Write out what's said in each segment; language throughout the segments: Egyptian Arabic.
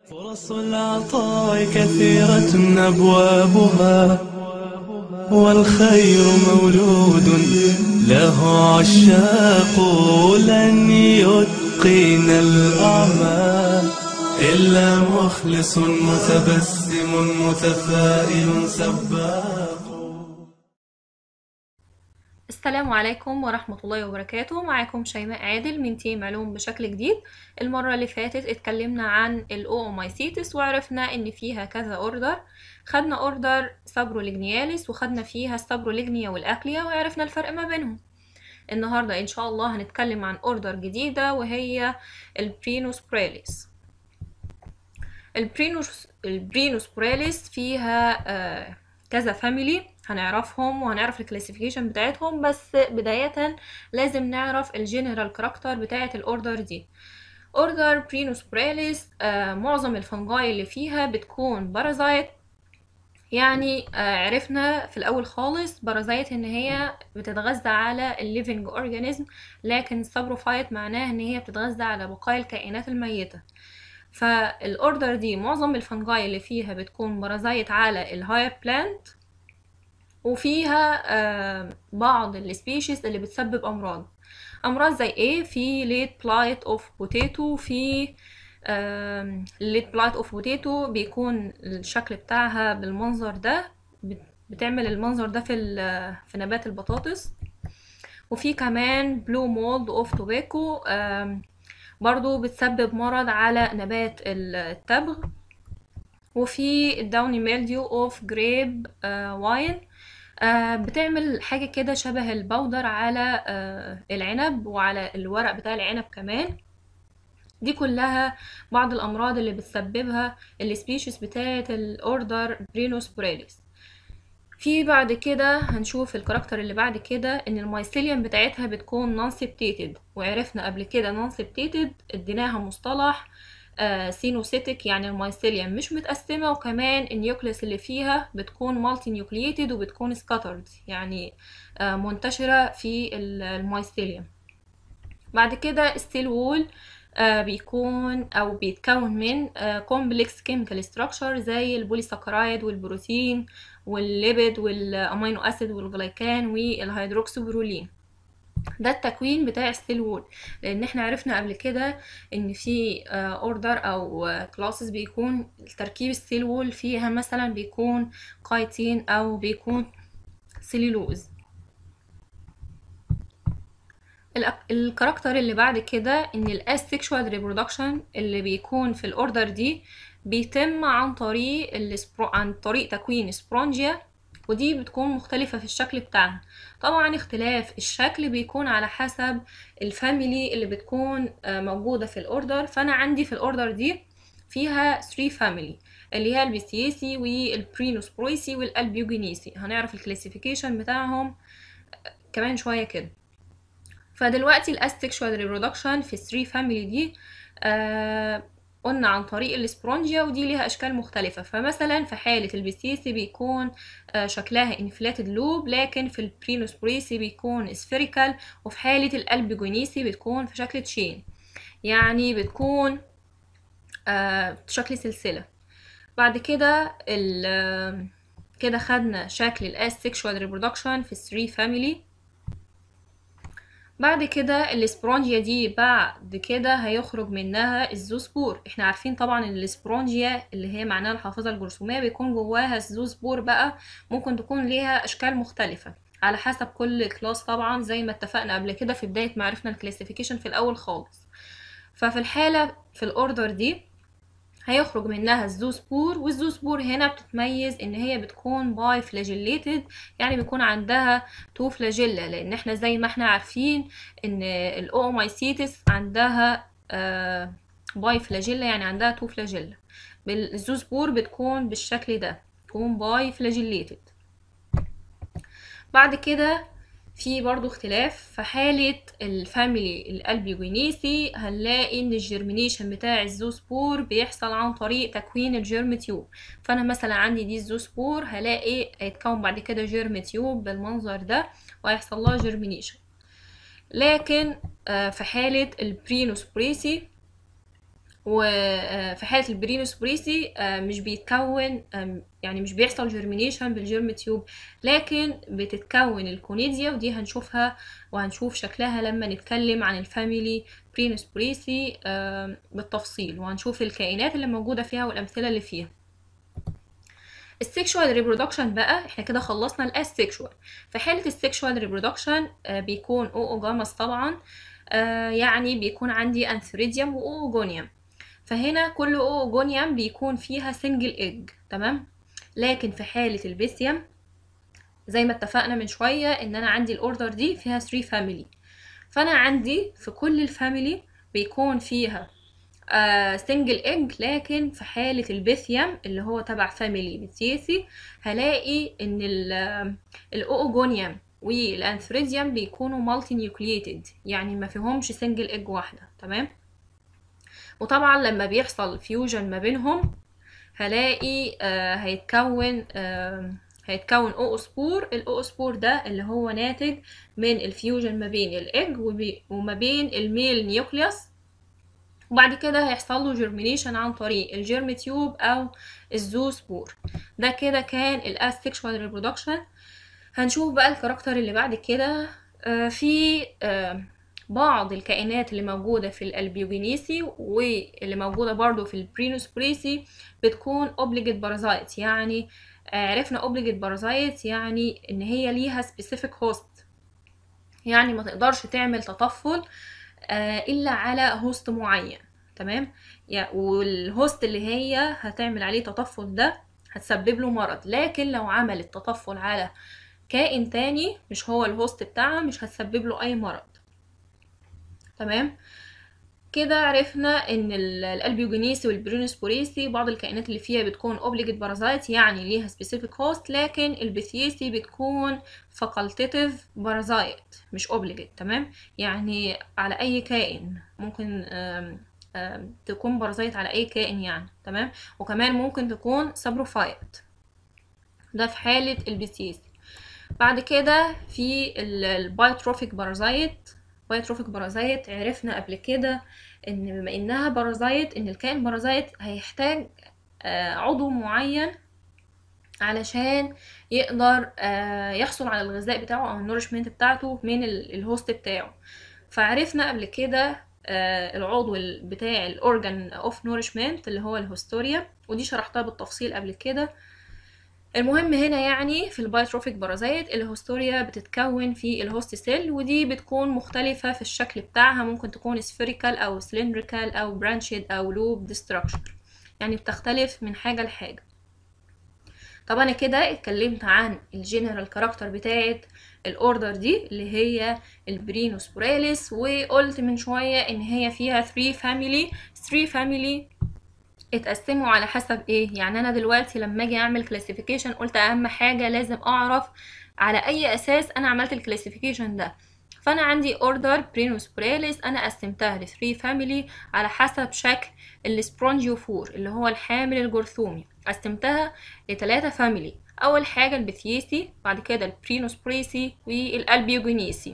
فرص العطاء كثيرة أبوابها والخير مولود له عشاق لن يتقن الأعمال إلا مخلص متبسم متفائل سباق السلام عليكم ورحمة الله وبركاته معاكم شيماء عادل من تيم علوم بشكل جديد المرة اللي فاتت اتكلمنا عن الأومايسيتس وعرفنا ان فيها كذا اوردر خدنا اوردر سابروليجنياليس وخدنا فيها السابروليجنيا والاكليا وعرفنا الفرق ما بينهم النهاردة ان شاء الله هنتكلم عن اوردر جديدة وهي البرينوس بريليس البرينوس البرينوس بريليس فيها آه كذا فاميلي هنعرفهم وهنعرف الكلاسيفيكيشن بتاعتهم بس بداية لازم نعرف الجنرال كاركتر بتاعت الاوردر دي اوردر برينوس بريليس آه معظم الفنجاي اللي فيها بتكون بارازايت يعني آه عرفنا في الاول خالص بارازايت ان هي بتتغذى على الليفنج اورجانيزم لكن السابروفايت معناه ان هي بتتغذى على بقايا الكائنات الميته فالاوردر دي معظم الفنجاي اللي فيها بتكون بارازايت على الهاير بلانت وفيها آه بعض السبيشيز اللي بتسبب امراض امراض زي ايه في ليت بلايت اوف بوتيتو في ليت بلايت اوف بوتيتو بيكون الشكل بتاعها بالمنظر ده بتعمل المنظر ده في في نبات البطاطس وفي كمان بلو مولد اوف توباكو برضو بتسبب مرض على نبات التبغ وفي الداوني ميلديو اوف جريب واين آه بتعمل حاجة كده شبه البودر على آه العنب وعلى الورق بتاع العنب كمان دي كلها بعض الأمراض اللي بتسببها السبيشيز بتاعة الأوردر برينوس بريليس في بعد كده هنشوف الكاركتر اللي بعد كده ان المايسيليوم بتاعتها بتكون نون سيبتيتد وعرفنا قبل كده نون سيبتيتد اديناها مصطلح آه سينوسيتك يعني المايسيليوم مش متقسمة وكمان النيوكليس اللي فيها بتكون مالتي نيوكليتد وبتكون سكاترد يعني آه منتشرة في المايسيليوم بعد كده السيل وول آه بيكون او بيتكون من كومبلكس كيميكال ستراكشر زي البوليساكرايد والبروتين والليبيد والامينو اسيد والجلايكان والهيدروكسيبرولين ده التكوين بتاع السيل وول لان احنا عرفنا قبل كده ان في اوردر او كلاسز بيكون تركيب السيل وول فيها مثلا بيكون كايتين او بيكون سيلولوز الكاركتر اللي بعد كده ان الاسexual ريبرودكشن اللي بيكون في الاوردر دي بيتم عن طريق السبرو... عن طريق تكوين سبرونجيا ودي بتكون مختلفة في الشكل بتاعها طبعا اختلاف الشكل بيكون على حسب الفاميلي اللي بتكون موجودة في الاوردر فانا عندي في الاوردر دي فيها 3 فاميلي اللي هي البيستيسي والبرينوسبرويسي والالبيوجينيسي هنعرف الكلاسيفيكيشن بتاعهم كمان شوية كده فدلوقتي الاسexual ريبرودكشن في 3 فاميلي دي آه قلنا عن طريق الاسبرونجيا ودي ليها اشكال مختلفة فمثلا في حالة البستيسي بيكون آه شكلها انفلاتد لوب لكن في البرينوسبريسي بيكون سفيريكال وفي حالة الالبيجونيسي بتكون في شكل تشين يعني بتكون آه شكل سلسلة بعد كده كده خدنا شكل الاسexual ريبرودكشن في 3 فاميلي بعد كده الاسبرونجيا دي بعد كده هيخرج منها الزوسبور احنا عارفين طبعا ان الاسبرونجيا اللي هي معناها الحافظة الجرثومية بيكون جواها الزوسبور بقى ممكن تكون ليها اشكال مختلفة على حسب كل كلاس طبعا زي ما اتفقنا قبل كده في بداية ما عرفنا الكلاسيفيكيشن في الاول خالص ففي الحالة في الاوردر دي هيخرج منها الزوسبور والزوسبور هنا بتتميز ان هي بتكون باي فلاجيليتد يعني بيكون عندها تو فلاجيلا لان احنا زي ما احنا عارفين ان الاومايسيتس عندها آه باي فلاجيلا يعني عندها تو فلاجيلا الزوسبور بتكون بالشكل ده تكون باي فلاجيليتد بعد كده في برضو اختلاف في حالة الفاميلي الالبيوجينيسي هنلاقي ان الجيرمينيشن بتاع الزوسبور بيحصل عن طريق تكوين الجيرم تيوب فانا مثلا عندي دي الزوسبور هلاقي هيتكون بعد كده جيرم تيوب بالمنظر ده وهيحصل لها جيرمينيشن لكن في حالة البرينوسبريسي وفي حالة البرينوسبريسي آه، مش بيتكون آم، يعني مش بيحصل جيرمينيشن بالجيرم تيوب لكن بتتكون الكونيديا ودي هنشوفها وهنشوف شكلها لما نتكلم عن الفاميلي برينوسبريسي آم، بالتفصيل وهنشوف الكائنات اللي موجودة فيها والأمثلة اللي فيها السيكشوال ريبرودكشن بقى احنا كده خلصنا الاسيكشوال في حالة السيكشوال ريبرودكشن بيكون اوجامس طبعا آه، يعني بيكون عندي انثريديوم واوجونيوم فهنا كل اوجونيوم بيكون فيها سنجل ايج تمام لكن في حالة البيثيوم زي ما اتفقنا من شوية ان انا عندي الاوردر دي فيها 3 فاميلي فانا عندي في كل الفاميلي بيكون فيها سنجل ايج لكن في حالة البيثيوم اللي هو تبع فاميلي بتيسي هلاقي ان الاوجونيوم والانثريديوم بيكونوا مالتي نيوكليتد يعني ما فيهمش سنجل ايج واحدة تمام وطبعا لما بيحصل فيوجن ما بينهم هلاقي آه هيتكون آه هيتكون اوسبور الاوسبور ده اللي هو ناتج من الفيوجن ما بين الايج وبي- وما بين الميل نيوكليوس وبعد كده هيحصل له جيرمينيشن عن طريق الجيرم تيوب او الزوسبور ده كده كان الاسexual ريبرودكشن هنشوف بقى الكاركتر اللي بعد كده آه، في آه، بعض الكائنات اللي موجودة في الألبيوجينيسي واللي موجودة برضو في البرينوسبريسي بتكون obligate parasite يعني آه، عرفنا obligate parasite يعني إن هي ليها specific host يعني ما تقدرش تعمل تطفل آه، إلا على هوست معين تمام يا- والهوست اللي هي هتعمل عليه تطفل ده هتسبب له مرض لكن لو عملت تطفل على كائن تاني مش هو الهوست بتاعها مش هتسبب له أي مرض تمام كده عرفنا ان ال- الالبيوجينيسي والبرينوسبوريسي بعض الكائنات اللي فيها بتكون اوبليجيت بارازايت يعني ليها سبيسيفيك هوست لكن البثيسي بتكون فاكولتيتيف بارازايت مش اوبليجيت تمام يعني على اي كائن ممكن آم، آم، تكون بارازايت على اي كائن يعني تمام وكمان ممكن تكون سابروفايت ده في حالة البثيسي بعد كده في البايوتروفيك بارازايت بايوتروفيك بارازايت عرفنا قبل كده ان بما انها بارازايت ان الكائن بارازايت هيحتاج آه، عضو معين علشان يقدر آه، يحصل على الغذاء بتاعه او النورشمنت بتاعته من ال- الهوست بتاعه فعرفنا قبل كده آه، العضو ال- بتاع الاورجان اوف نورشمنت اللي هو الهستوريا ودي شرحتها بالتفصيل قبل كده المهم هنا يعني في البايتروفيك بارازايت الهستوريا بتتكون في الهوست سيل ودي بتكون مختلفة في الشكل بتاعها ممكن تكون سفيريكال او سلندريكال او برانشد او لوب ديستراكشر يعني بتختلف من حاجة لحاجة طب انا كده اتكلمت عن الجنرال كاركتر بتاعت الاوردر دي اللي هي البرينوسبوراليس وقلت من شوية ان هي فيها 3 فاميلي 3 فاميلي اتقسموا على حسب ايه يعني انا دلوقتي لما اجي اعمل كلاسيفيكيشن قلت اهم حاجه لازم اعرف على اي اساس انا عملت الكلاسيفيكيشن ده فانا عندي اوردر برينوسبراليس انا قسمتها ل 3 فاميلي على حسب شكل السبرونجيوفور اللي هو الحامل الجرثومي قسمتها لثلاثة فاميلي اول حاجه البثيسي بعد كده البرينوسبريسي والالبيوجينيسي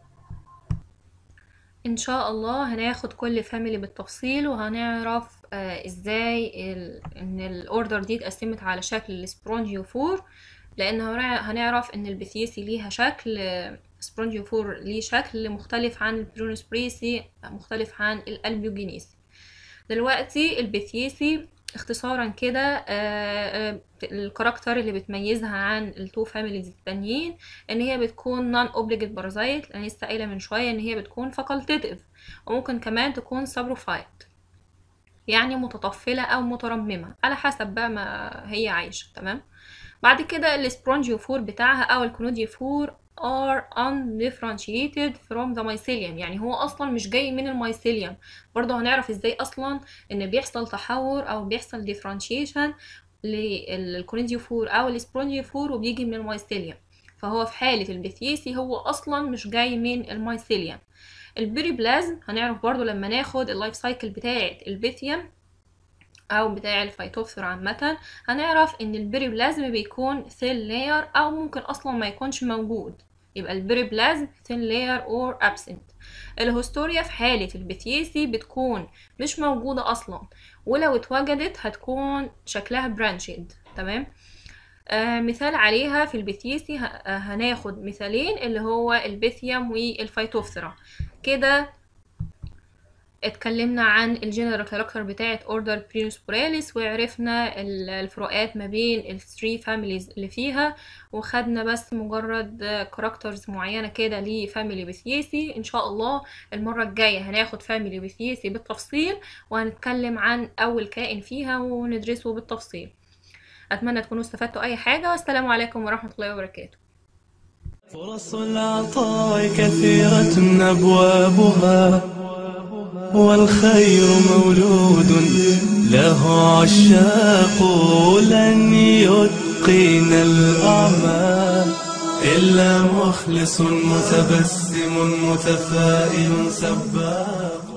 ان شاء الله هناخد كل فاميلي بالتفصيل وهنعرف آه ازاي ال... ان الاوردر دي اتقسمت على شكل السبرونجيوفور لان هنع- هنعرف ان البثيسي ليها شكل آه، سبرونجيوفور ليه شكل مختلف عن البرونسبريسي مختلف عن الالبيوجينيسي دلوقتي البثيسي اختصارا كده آه، آه، الكاركتر اللي بتميزها عن التو فاميليز التانيين ان هي بتكون نون اوبليجيت بارازايت انا لسه قايله من شويه ان هي بتكون فاكولتيتيف وممكن كمان تكون سابروفايت يعني متطفله او مترممه على حسب بقى ما هي عايشه تمام بعد كده السبرونجيوفور بتاعها او الكونوديوفور are undifferentiated from the mycelium يعني هو اصلا مش جاي من الميسيليوم برضه هنعرف ازاي اصلا ان بيحصل تحور او بيحصل differentiation للكونيديوفور او السبرونجيوفور وبيجي من الميسيليوم فهو في حالة البثيسي هو اصلا مش جاي من الميسيليوم البريبلازم هنعرف برضو لما ناخد اللايف سايكل بتاعة البيثيوم او بتاع الفيتوفثر عامة هنعرف ان البريبلازم بيكون ثيل لاير او ممكن اصلا ما يكونش موجود يبقى البريبلازم thin layer or absent الهستوريا في حالة البثيسي بتكون مش موجودة أصلا ولو اتوجدت هتكون شكلها برانشد تمام آه مثال عليها في البثيسي ه- آه، هناخد مثالين اللي هو البثيوم والفيتوفثرا كده اتكلمنا عن الجنرال كاركتر بتاعة اوردر برينسبوراليس وعرفنا ال- الفروقات ما بين الثري فاميليز اللي فيها وخدنا بس مجرد كاركترز معينة كده لفاميلي بثيسي ان شاء الله المرة الجاية هناخد فاميلي بثيسي بالتفصيل وهنتكلم عن اول كائن فيها وندرسه بالتفصيل اتمنى تكونوا استفدتوا اي حاجة والسلام عليكم ورحمة الله وبركاته فرص العطاء كثيرة أبوابها والخير مولود له عشاق لن يتقن الأعمال إلا مخلص متبسم متفائل سباق